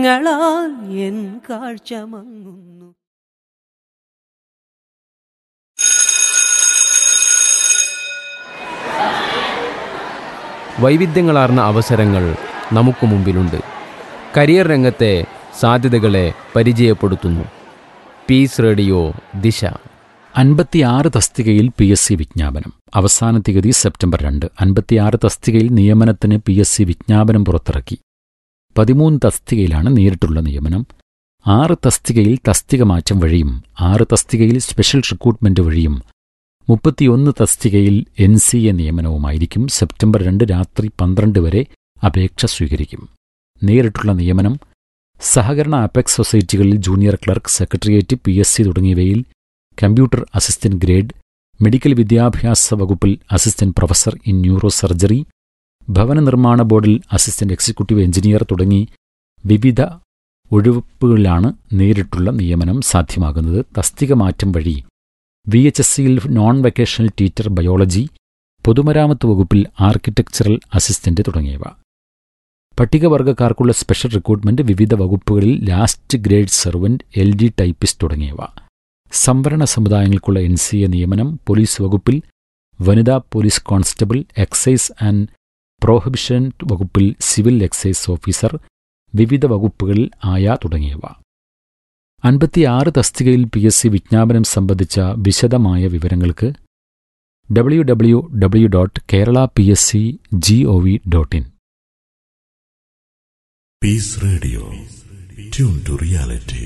ങ്ങളാൽ N കാഴ്ച മങ്ങുന്നു വൈവിധ്യങ്ങളാർന്ന അവസരങ്ങൾ നമുക്ക് മുമ്പിലുണ്ട് കരിയർ രംഗത്തെ സാധ്യതകളെ പരിചയപ്പെടുത്തുന്നു പീസ് റേഡിയോ ദിശ അൻപത്തിയാറ് തസ്തികയിൽ പി എസ് സി വിജ്ഞാപനം അവസാന തീയതി സെപ്റ്റംബർ രണ്ട് അൻപത്തിയാറ് തസ്തികയിൽ നിയമനത്തിന് പി എസ് സി വിജ്ഞാപനം പുറത്തിറക്കി പതിമൂന്ന് തസ്തികയിലാണ് നേരിട്ടുള്ള നിയമനം ആറ് തസ്തികയിൽ തസ്തിക മാറ്റം വഴിയും ആറ് തസ്തികയിൽ സ്പെഷ്യൽ റിക്രൂട്ട്മെന്റ് വഴിയും മുപ്പത്തിയൊന്ന് തസ്തികയിൽ എൻ സി എ നിയമനവുമായിരിക്കും സെപ്റ്റംബർ രണ്ട് രാത്രി പന്ത്രണ്ട് വരെ അപേക്ഷ സ്വീകരിക്കും നേരിട്ടുള്ള നിയമനം സഹകരണ അപെക്സ് സൊസൈറ്റികളിൽ junior clerk secretariat P S C തുടങ്ങിയവയിൽ കമ്പ്യൂട്ടർ അസിസ്റ്റന്റ് ഗ്രേഡ് മെഡിക്കൽ വിദ്യാഭ്യാസ വകുപ്പിൽ assistant professor in neurosurgery ഭവന നിർമ്മാണ ബോർഡിൽ അസിസ്റ്റന്റ് എക്സിക്യൂട്ടീവ് എഞ്ചിനീയർ തുടങ്ങി വിവിധ ഒഴിവുകളിലാണ് നേരിട്ടുള്ള നിയമനം സാധ്യമാകുന്നത് തസ്തിക മാറ്റം വഴി വി എച്ച് എസ് സിയിൽ നോൺ വെക്കേഷണൽ ടീച്ചർ ബയോളജി പൊതുമരാമത്ത് വകുപ്പിൽ ആർക്കിടെക്ചറൽ അസിസ്റ്റന്റ് തുടങ്ങിയവ പട്ടികവർഗക്കാർക്കുള്ള സ്പെഷ്യൽ റിക്രൂട്ട്മെന്റ് വിവിധ വകുപ്പുകളിൽ last grade servant L D typist തുടങ്ങിയവ സംവരണ സമുദായങ്ങൾക്കുള്ള എൻ സി എ നിയമനം പോലീസ് വകുപ്പിൽ വനിതാ police constable excise and prohibition വകുപ്പിൽ സിവിൽ എക്സൈസ് ഓഫീസർ വിവിധ വകുപ്പുകളിൽ ആയ തുടങ്ങിയവ അൻപത്തിയാറ് തസ്തികയിൽ പി എസ് സി വിജ്ഞാപനം സംബന്ധിച്ച വിശദമായ വിവരങ്ങൾക്ക് W W W dot Kerala P S C G O V dot in Peace Radio. Tune to reality.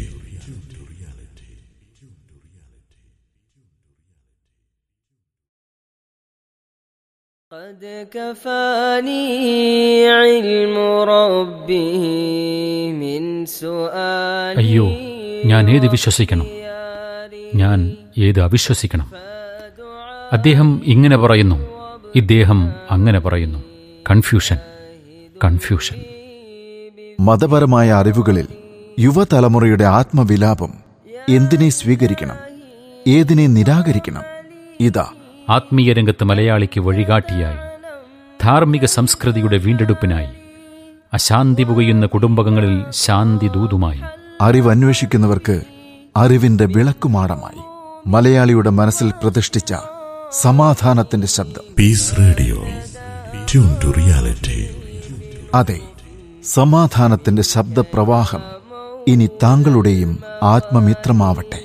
قد كفاني علم ربه من سؤالي അയ്യോ ഞാൻ ഏത് വിശ്വസിക്കണം ഞാൻ ഏത് അവിശ്വസിക്കണം അദ്ദേഹം ഇങ്ങനെ പറയുന്നു ഇദ്ദേഹം അങ്ങനെ പറയുന്നു കൺഫ്യൂഷൻ കൺഫ്യൂഷൻ മതപരമായ അറിവുകളിൽ യുവതലമുറയുടെ ആത്മവിലാപം എന്തിനെ സ്വീകരിക്കണം ഏതിനെ നിരാകരിക്കണം ഇതാ ആത്മീയ രംഗത്ത് മലയാളിക്ക് വഴികാട്ടിയായി ധാർമ്മിക സംസ്കൃതിയുടെ വീണ്ടെടുപ്പിനായി അശാന്തി പുകയുന്ന കുടുംബങ്ങളിൽ ശാന്തി ദൂതുമായി അറിവന്വേഷിക്കുന്നവർക്ക് അറിവിന്റെ വിളക്കുമാടമായി മലയാളിയുടെ മനസ്സിൽ പ്രതിഷ്ഠിച്ച സമാധാനത്തിന്റെ ശബ്ദം Peace Radio. Tune to reality. അതെ സമാധാനത്തിന്റെ ശബ്ദപ്രവാഹം ഇനി താങ്കളുടെയും ആത്മമിത്രമാവട്ടെ